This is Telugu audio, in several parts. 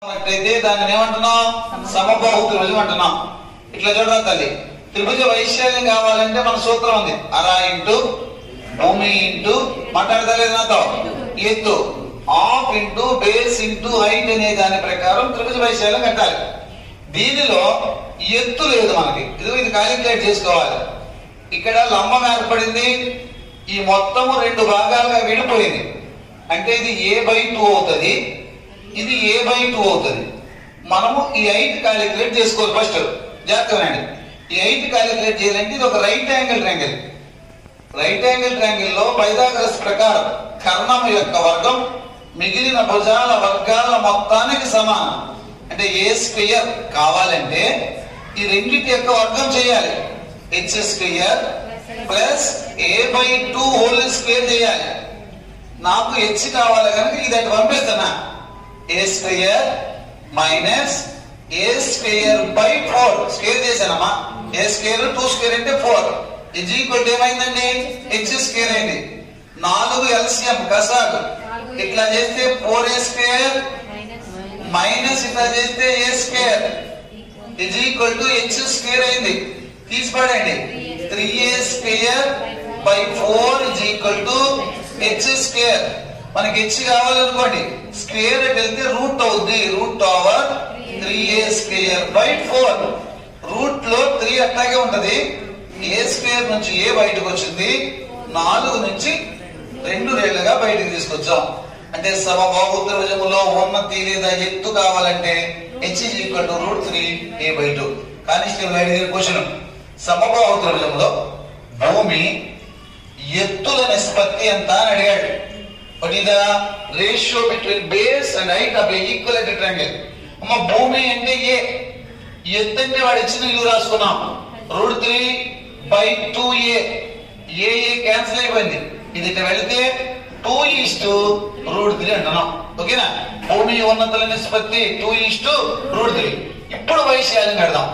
అయితే దాన్ని ఏమంటున్నాం సమబాహు త్రిభుజం అంటున్నాం ఇట్లా చూడరా తల్లి త్రిభుజ వైశాల్యం కావాలంటే మన సూత్రం ఉంది అరా ఇంటూ భూమి ఇంటూ మాట్లాడతలేదు నాతో ఎత్తు half into base into height అనే దాని ప్రకారం త్రిభుజ వైశాల్యం కట్టాలి దీనిలో ఎత్తు లేదు మనకి ఇది ఇది క్యాలిక్యులేట్ చేసుకోవాలి ఇక్కడ లంబం ఏర్పడింది ఈ మొత్తము రెండు భాగాలుగా విడిపోయింది అంటే ఇది ఏ బై టూ అవుతుంది ఇది ఏ బై టూ అవుతుంది మనము ఈ హైట్ క్యాలిక్యులేట్ చేసుకోవాలి ఫస్ట్ జాగ్రత్తగానండి ఈ హైట్ క్యాలిక్యులేట్ చేయాలంటే ఇది ఒక right angle triangle right angle triangle లో పైథాగరస్ ప్రకారం కర్ణం యొక్క వర్గం మిగిలిన భుజాల వర్గాల మొత్తానికి సమానం అంటే ఏ స్క్వేర్ కావాలంటే ఈ రెండింటి యొక్క వర్గం చేయాలి H square plus A by two whole square చేయాలి నాకు హెచ్ కావాలి కనుక ఇది అటు పంపిస్తున్నా A square minus A square by four square చేశానమ్మా ఏ స్క్వేర్ టూ స్క్వేర్ అంటే ఫోర్ ఇజ్ ఈక్వల్ ఏమైందండి హెచ్ స్క్వేర్ అయింది నాలుగు ఎల్సిఎం కసాగు ఇట్లా చేస్తే ఫోర్ ఏ స్క్వేర్ మైనస్ ఇట్లా చేస్తే A square is equal to H square అయింది తీసిపడండి three A square by four is equal to H square మనకి హెచ్ కావాలనుకోండి స్క్వేర్ అటు వెళ్తే రూట్ అవుద్ది root over three A square by four root లో త్రీ అట్లాగే ఉంటది ఏ స్క్వేర్ నుంచి ఏ బయటకు వచ్చింది నాలుగు నుంచి రెండు రేళ్లుగా బయటకు తీసుకొచ్చాం అంటే సమబాహు త్రిభుజములో ఉన్నతి లేదా ఎత్తు కావాలంటే H equal to root three A by two constable అడిగిన క్వశ్చన్ సమబాహు త్రిభుజంలో భూమి ఎత్తుల నిష్పత్తి ఎంత అని అడిగాడు what is the ratio between base and height of equal triangle అమ్మ భూమి అంటే ఏ ఎత్తు అంటే వాడు ఇచ్చిన ఇల్లు రాసుకున్నాం root three by two A A A cancel అయిపోయింది ఇది ఇట్లా వెళితే two is to root three అంటున్నాం ఓకేనా భూమి ఉన్నతుల నిష్పత్తి two is to root three ఇప్పుడు వైశాల్యం కడదాం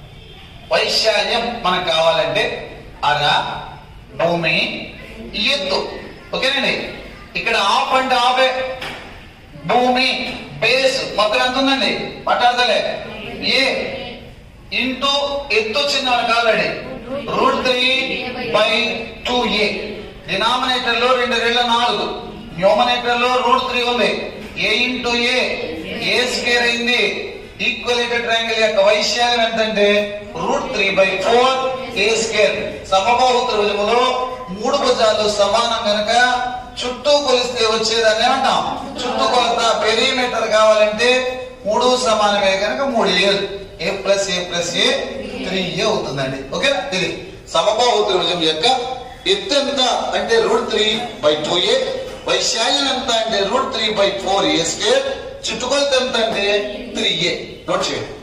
వైశాల్యం మనకు కావాలంటే అర భూమి ఎత్తు ఓకేనండి ఇక్కడ ఆఫ్ అంటే ఆఫే భూమి బేస్ మొత్తం ఎంత ఉందండి పట్టాదలే ఏ ఇంటూ ఎత్తు వచ్చింది మనకు already root three by two A denominator లో రెండు రెళ్ళ నాలుగు న్యూమనేటర్ లో రూట్ త్రీ ఉంది ఏ ఇంటూ ఏ ఏ స్క్వేర్ అయింది ఈక్వలేటెడ్ ట్రయాంగిల్ యొక్క వైశాల్యం ఎంతంటే root three by four A square సమబాహు త్రిభుజములో మూడు భుజాలు సమానం కనుక చుట్టూ కొలిస్తే వచ్చేదాన్ని ఏమంటాం చుట్టూ కొలత పెరిమీటర్ కావాలంటే మూడు సమానమే కనుక మూడు A A plus A plus A three A అవుతుందండి ఓకేనా ఇది సమబాహు త్రిభుజం యొక్క ఎత్తు ఎంత అంటే root three by two A వైశాల్యం ఎంత అంటే root three by four A square చుట్టుకొలత ఎంత అంటే త్రీ ఏ నోట్ చేయండి